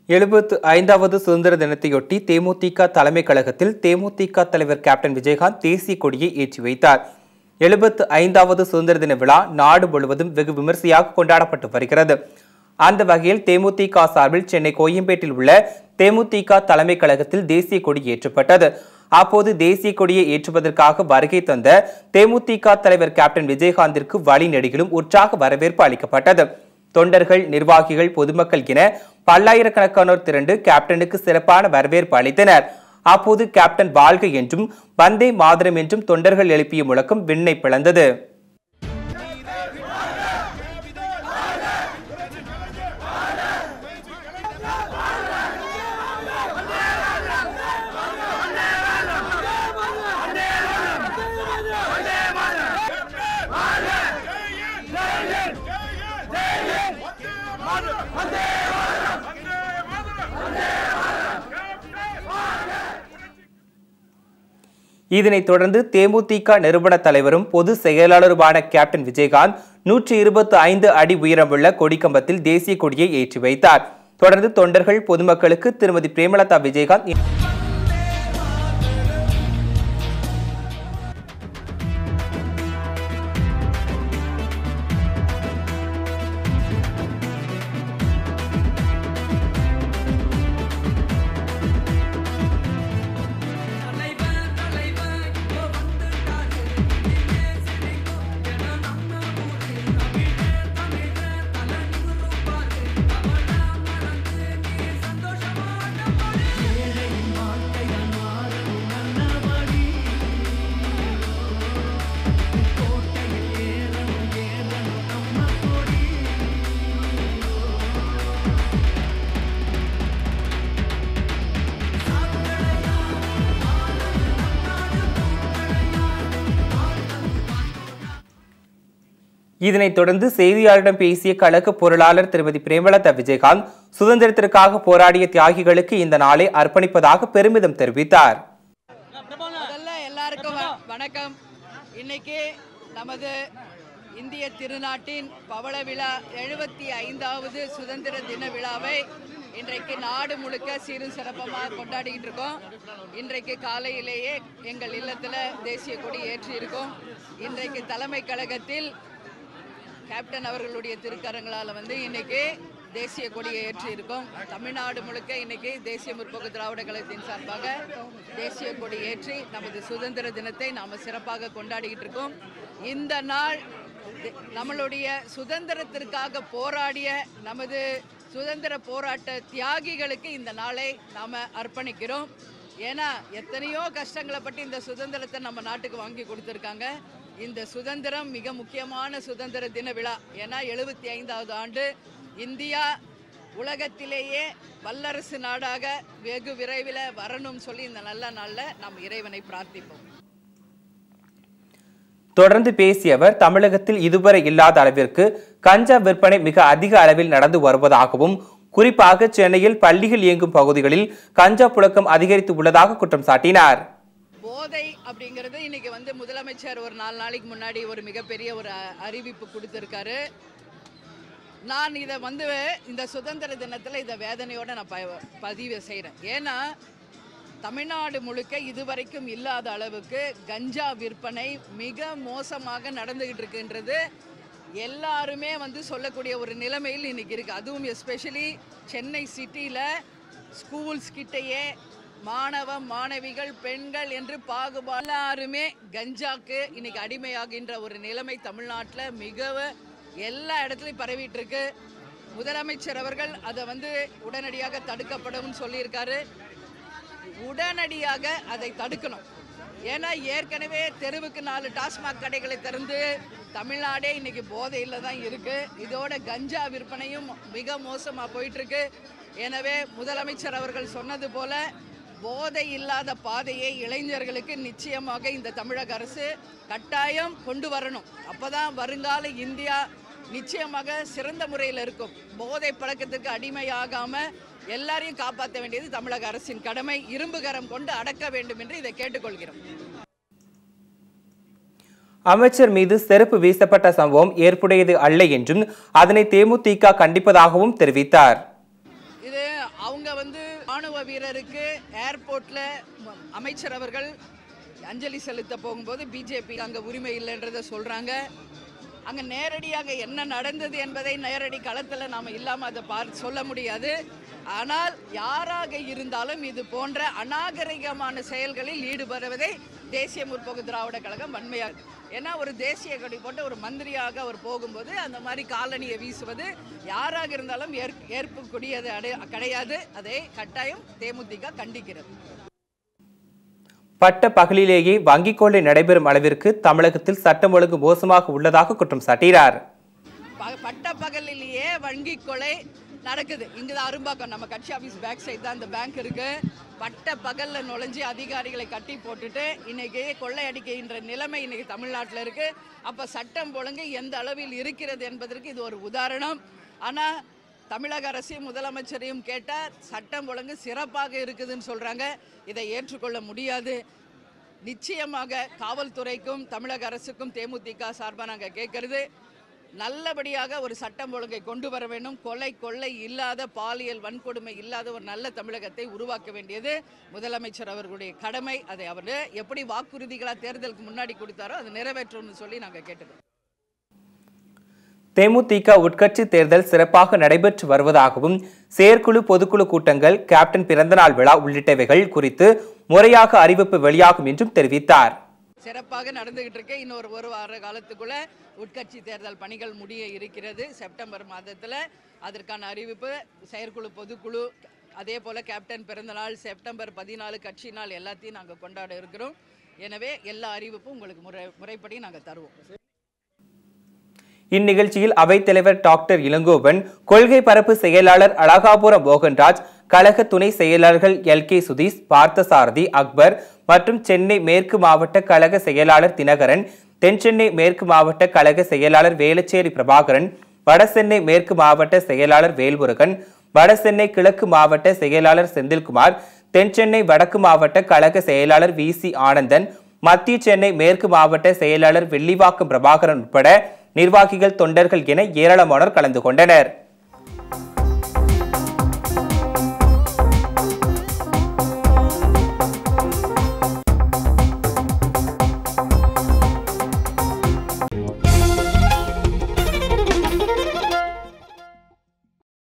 எழுபத்து ஐந்தாவது சுதந்திர தினத்தையொட்டி தேமுதிக தலைமை கழகத்தில் தேமுதிக தலைவர் கேப்டன் விஜயகாந்த் தேசிய கொடியை ஏற்றி வைத்தார் எழுபத்து ஐந்தாவது சுதந்திர தின விழா நாடு முழுவதும் வெகு விமர்சையாக கொண்டாடப்பட்டு வருகிறது அந்த வகையில் தேமுதிக சார்பில் சென்னை கோயம்பேட்டில் உள்ள தேமுதிக தலைமை கழகத்தில் தேசிய கொடி ஏற்றப்பட்டது அப்போது தேசிய கொடியை ஏற்றுவதற்காக வருகை தந்த தேமுதிக தலைவர் கேப்டன் விஜயகாந்திற்கு வழிநெடுகிலும் உற்சாக வரவேற்பு அளிக்கப்பட்டது தொண்டர்கள் நிர்வாகிகள் பொதுமக்கள் என பல்லாயிரக்கணக்கானோர் திரண்டு கேப்டனுக்கு சிறப்பான வரவேற்பு அளித்தனர் அப்போது கேப்டன் வாழ்க என்றும் வந்தே மாதரம் என்றும் தொண்டர்கள் எழுப்பிய முழக்கம் விண்ணை பிளந்தது இதனைத் தொடர்ந்து தேமுதிக நிறுவன தலைவரும் பொது செயலாளருமான கேப்டன் விஜயகாந்த் நூற்றி இருபத்தி ஐந்து அடி உயரமுள்ள கொடிக்கம்பத்தில் தேசிய கொடியை ஏற்றி வைத்தார் தொடர்ந்து தொண்டர்கள் பொதுமக்களுக்கு திருமதி பிரேமலதா விஜயகாந்த் இதனைத் தொடர்ந்து செய்தியாளரிடம் பேசிய கழக பொருளாளர் திருமதி பிரேமலதா விஜயகாந்த் சுதந்திரத்திற்காக போராடிய தியாகிகளுக்கு இந்த நாளை அர்ப்பணிப்பதாக பெருமிதம் தெரிவித்தார் முதல்ல எல்லாருக்கும் வ- வணக்கம் இன்னைக்கு நமது இந்திய திருநாட்டின் பவள விழா எழுபத்தி ஐந்தாவது சுதந்திர தின விழாவை இன்றைக்கு நாடு முழுக்க சீரும் சிறப்பமாக கொண்டாடிக்கிட்டு இருக்கோம் இன்றைக்கு காலையிலேயே எங்கள் இல்லத்தில் தேசிய கொடி ஏற்றி இருக்கோம் இன்றைக்கு தலைமை கழகத்தில் கேப்டன் அவர்களுடைய திருக்கரங்களால் வந்து இன்னைக்கு தேசிய கொடியை ஏற்றி இருக்கோம் தமிழ்நாடு முழுக்க இன்னைக்கு தேசிய முற்போக்கு திராவிட கழகத்தின் சார்பாக தேசிய கொடி ஏற்றி நமது சுதந்திர தினத்தை நாம் சிறப்பாக கொண்டாடிக்கிட்டு இருக்கோம் இந்த நாள் தி- நம்மளுடைய சுதந்திரத்திற்காக போராடிய நமது சுதந்திர போராட்ட தியாகிகளுக்கு இந்த நாளை நாம் அர்ப்பணிக்கிறோம் ஏன்னா எத்தனையோ கஷ்டங்களை பற்றி இந்த சுதந்திரத்தை நம்ம நாட்டுக்கு வாங்கி கொடுத்துருக்காங்க இந்த சுதந்திரம் மிக முக்கியமான சுதந்திர தின விழா ஏன்னா எழுபத்தி ஐந்தாவது ஆண்டு இந்தியா உலகத்திலேயே வல்லரசு நாடாக வெகு விரைவில் வரணும்னு சொல்லி இந்த நல்ல நாளில் நாம் இறைவனை பிரார்த்திப்போம் தொடர்ந்து பேசிய அவர் தமிழகத்தில் இதுவரை இல்லாத அளவிற்கு கஞ்சா விற்பனை மிக அதிக அளவில் நடந்து வருவதாகவும் குறிப்பாக சென்னையில் பள்ளிகள் இயங்கும் பகுதிகளில் கஞ்சா புழக்கம் அதிகரித்து உள்ளதாக குற்றம் சாட்டினார் போதை அப்படிங்கிறது இன்னைக்கு வந்து முதலமைச்சர் ஒரு நாலு நாளைக்கு முன்னாடி ஒரு மிகப்பெரிய ஒரு அ- அறிவிப்பு கொடுத்துருக்காரு நான் இதை வந்து இந்த சுதந்திர தினத்தில் இதை வேதனையோட நான் ப- பதிவு செய்கிறேன் ஏன்னா தமிழ்நாடு முழுக்க இதுவரைக்கும் இல்லாத அளவுக்கு கஞ்சா விற்பனை மிக மோசமாக நடந்துகிட்டு இருக்குன்றது எல்லாருமே வந்து சொல்லக்கூடிய ஒரு நிலைமையில் இன்னைக்கு இருக்கு அதுவும் எஸ்பெஷலி சென்னை சிட்டியில் ஸ்கூல்ஸ் கிட்டேயே மாணவ மாணவிகள் பெண்கள் என்று பாகுபாடு எல்லாருமே கஞ்சாக்கு இன்னைக்கு அடிமையாகின்ற ஒரு நிலைமை தமிழ்நாட்டில் மிக எல்லா இடத்துலையும் பரவிட்டு இருக்கு முதலமைச்சர் அவர்கள் அதை வந்து உடனடியாக தடுக்கப்படும் சொல்லியிருக்காரு உடனடியாக அதை தடுக்கணும் ஏன்னா ஏற்கனவே தெருவுக்கு நாலு டாஸ்மாக் கடைகளை திறந்து தமிழ்நாடே இன்னைக்கு போதையில் தான் இருக்கு இதோட கஞ்சா விற்பனையும் மிக மோசமாக போயிட்டு இருக்கு எனவே முதலமைச்சர் அவர்கள் சொன்னது போல போதை இல்லாத பாதையை இளைஞர்களுக்கு நிச்சயமாக இந்த தமிழக அரசு கட்டாயம் கொண்டு வரணும் அப்பதான் வருங்கால இந்தியா நிச்சயமாக சிறந்த முறையில் இருக்கும் போதை பழக்கத்துக்கு அடிமையாகாம எல்லாரையும் காப்பாற்ற வேண்டியது தமிழக அரசின் கடமை இரும்பு கரம் கொண்டு அடக்க வேண்டும் என்று இதை கேட்டுக்கொள்கிறோம் அமைச்சர் மீது செருப்பு வீசப்பட்ட சம்பவம் ஏற்புடையது அல்ல என்றும் அதனை தேமுதிக கண்டிப்பதாகவும் தெரிவித்தார் இது அவங்க வந்து ராணுவ வீரருக்கு ஏர்போர்ட்ல ம- அமைச்சர் அவர்கள் அஞ்சலி செலுத்த போகும்போது பிஜேபி அங்க உரிமை இல்லைன்றதை சொல்றாங்க அங்க நேரடியாக என்ன நடந்தது என்பதை நேரடி களத்துல நாம இல்லாம அதை பார்த்து சொல்ல முடியாது ஆனால் யாராக இருந்தாலும் இது போன்ற அநாகரிகமான செயல்களில் ஈடுபடுவதை தேசிய முற்போக்கு திராவிட கழகம் வன்மையாக ஏன்னா ஒரு தேசிய கொடி போட்டு ஒரு மந்திரியாக அவர் போகும்போது அந்த மாதிரி காலனியை வீசுவது யாராக இருந்தாலும் ஏற் ஏற்புக்கூடியது அடை கிடையாது அதை கட்டாயம் தேமுதிக கண்டிக்கிறது பட்ட பகலிலேயே வங்கிக் கொள்ளை நடைபெறும் அளவிற்கு தமிழகத்தில் சட்டம் ஒழுங்கு மோசமாக உள்ளதாக குற்றம் சாட்டினார் ப- பட்ட பகலிலேயே வங்கி கொலை நடக்குது இங்க தான் அரும்பாக்கம் நம்ம கட்சி ஆபீஸ் பேக் சைடு தான் இந்த பேங்க் இருக்கு பட்ட பகல்ல நுழைஞ்சு அதிகாரிகளை கட்டி போட்டுட்டு இன்னைக்கு கொள்ளையடிக்கின்ற நிலைமை இன்னைக்கு தமிழ்நாட்டில் இருக்கு அப்ப சட்டம் ஒழுங்கு எந்த அளவில் இருக்கிறது என்பதற்கு இது ஒரு உதாரணம் ஆனா தமிழக அரசையும் முதலமைச்சரையும் கேட்டால் சட்டம் ஒழுங்கு சிறப்பாக இருக்குதுன்னு சொல்றாங்க இதை ஏற்றுக்கொள்ள முடியாது நிச்சயமாக காவல்துறைக்கும் தமிழக அரசுக்கும் தேமுதிக சார்பாக நாங்கள் கேட்கறது நல்லபடியாக ஒரு சட்டம் ஒழுங்கை கொண்டு வர வேண்டும் கொலை கொள்ளை இல்லாத பாலியல் வன்கொடுமை இல்லாத ஒரு நல்ல தமிழகத்தை உருவாக்க வேண்டியது முதலமைச்சர் அவர்களுடைய கடமை அதை அவர் எப்படி வாக்குறுதிகளாக தேர்தலுக்கு முன்னாடி கொடுத்தாரோ அதை நிறைவேற்றணும்னு சொல்லி நாங்கள் கேட்டுக்கிறோம் தேமுதிக உட்கட்சி தேர்தல் சிறப்பாக நடைபெற்று வருவதாகவும் செயற்குழு பொதுக்குழு கூட்டங்கள் கேப்டன் பிறந்தநாள் விழா உள்ளிட்டவைகள் குறித்து முறையாக அறிவிப்பு வெளியாகும் என்றும் தெரிவித்தார் சிறப்பாக நடந்துகிட்டு இருக்கு இன்னொரு ஒரு வார காலத்துக்குள்ள உட்கட்சி தேர்தல் பணிகள் முடிய இருக்கிறது செப்டம்பர் மாதத்தில் அதற்கான அறிவிப்பு செயற்குழு பொதுக்குழு அதே போல கேப்டன் பிறந்தநாள் செப்டம்பர் பதினாலு கட்சி நாள் எல்லாத்தையும் நாங்கள் கொண்டாட இருக்கிறோம் எனவே எல்லா அறிவிப்பும் உங்களுக்கு முறை முறைப்படி நாங்கள் தருவோம் இந்நிகழ்ச்சியில் அவைத்தலைவர் டாக்டர் இளங்கோவன் கொள்கை பரப்பு செயலாளர் அழகாபுரம் மோகன்ராஜ் கழக துணை செயலாளர்கள் எல் கே சுதீஷ் பார்த்தசாரதி அக்பர் மற்றும் சென்னை மேற்கு மாவட்ட கழக செயலாளர் தினகரன் தென்சென்னை மேற்கு மாவட்ட கழக செயலாளர் வேளச்சேரி பிரபாகரன் வடசென்னை மேற்கு மாவட்ட செயலாளர் வேல்முருகன் வடசென்னை கிழக்கு மாவட்ட செயலாளர் செந்தில்குமார் தென்சென்னை வடக்கு மாவட்ட கழக செயலாளர் வி சி ஆனந்தன் மத்திய சென்னை மேற்கு மாவட்ட செயலாளர் வெள்ளிவாக்கம் பிரபாகரன் உட்பட நிர்வாகிகள் தொண்டர்கள் என ஏராளமானோர் கலந்து கொண்டனர்